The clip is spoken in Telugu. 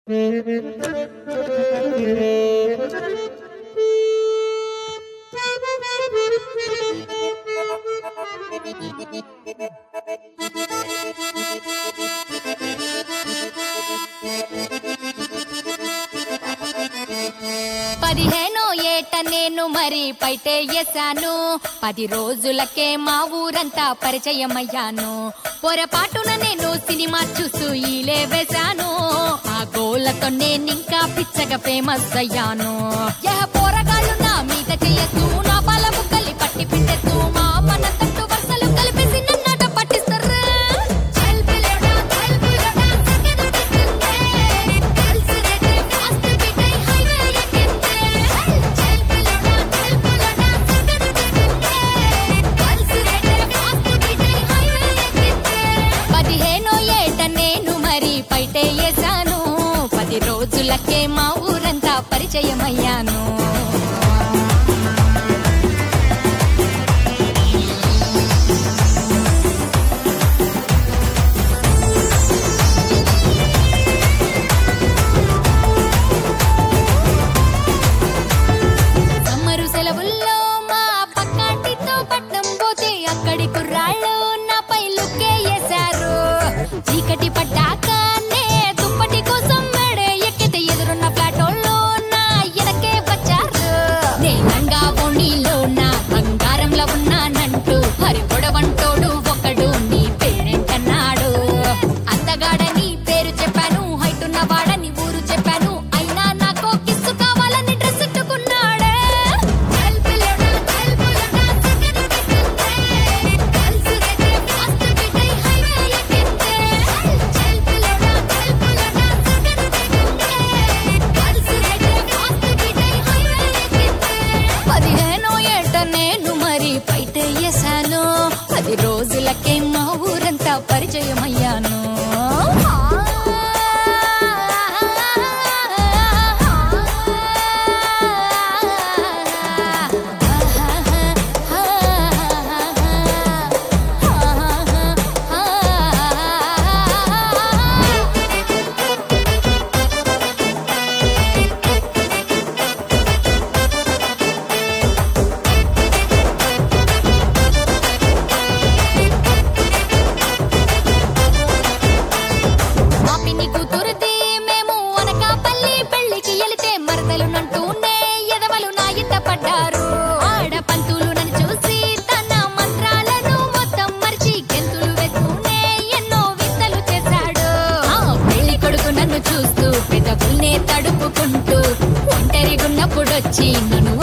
పదిహేనో ఏట నేను మరి పైటే వేసాను పది రోజులకే మా ఊరంతా పరిచయమయ్యాను పొరపాటున నేను సినిమా చూస్తూ ఈలే వేశాను ఆ గోలతో నేనింకా పిచ్చగా ఫేమస్ అయ్యాను యహ పోరగాళ్ళు నా మీద చెయ్యొద్దు నా బల ముక్కలి పట్టి పిండెత్తు మా మన తట్టు వరుసలు కలిపేసి నన్నాట పట్టిస్తారు చల్ పిల్లడా, చల్ పిల్లడా, సెకండ్ పిస్తుందే. కలిసి రేటే fast beat అయి highway ఎక్కిందే. చల్ పిల్లడా, చల్ పిల్లడా, సెకండ్ పిస్తుందే. కలిసి రేటే fast beat అయి highway ఎక్కిందే. పదిహేనో ఏట నేను మరి పైటే వేసాను పది రోజులకే మా ఊరంతా పరిచయమయ్యాను సమ్మరు సెలవుల్లో మా పక్కాంటితో పట్నం పోతే అక్కడి కుర్రాళ్ళు నాపై లుక్కే వేశారు చీకటి పడ్డాకనే దుప్పటి కోసం మెడే ఎక్కితే ఎదురున్న ఫ్లాటోళ్ళు నా ఎనకే వచ్చారు నేనంగా ఓణీలో నా బంగారంలో ఉన్నానంటూ హరి పొడవంటోడు ఒకడు నీ పేరేంటన్నాడు అందగాడని పేరు చెప్పాను హైట్ ఉన్న వాడని ఊరు చెప్పాను అయినా నాకు కిస్సు కావాలని డ్రెస్ ఇట్టుకున్నాడే చల్ పిల్లడా, చల్ పిల్లడా, సెకండ్ కిస్సుందే. కలిసి రేటే fast beat అయి highway ఎక్కిందే. చల్ పిల్లడా, చల్ పిల్లడా, సెకండ్ కిస్సుందే. కలిసి రేటే fast beat అయి highway ఎక్కిందే. పదిహేనో ఏట నేను మరి బయట వేసాను పది రోజులకే మా ఊరంతా పరిచయమయ్యాను మా పిన్ని కూతురుది మేము అనకాపల్లి పెళ్లికి వెళితే మరదలు నంటూనే ఎదవలు నా ఇంట పడ్డారు ఆడ పంతులు నన్ను చూసి తన మంత్రాలను మొత్తం మరిచి గెంతులు వేస్తూనే ఎన్నో వింతలు చేశాడు ఆ పెళ్లి కొడుకు నన్ను చూస్తూ పెదవుల్నే తడుపుకుంటూ ఒంటరిగున్నప్పుడొచ్చి నన్ను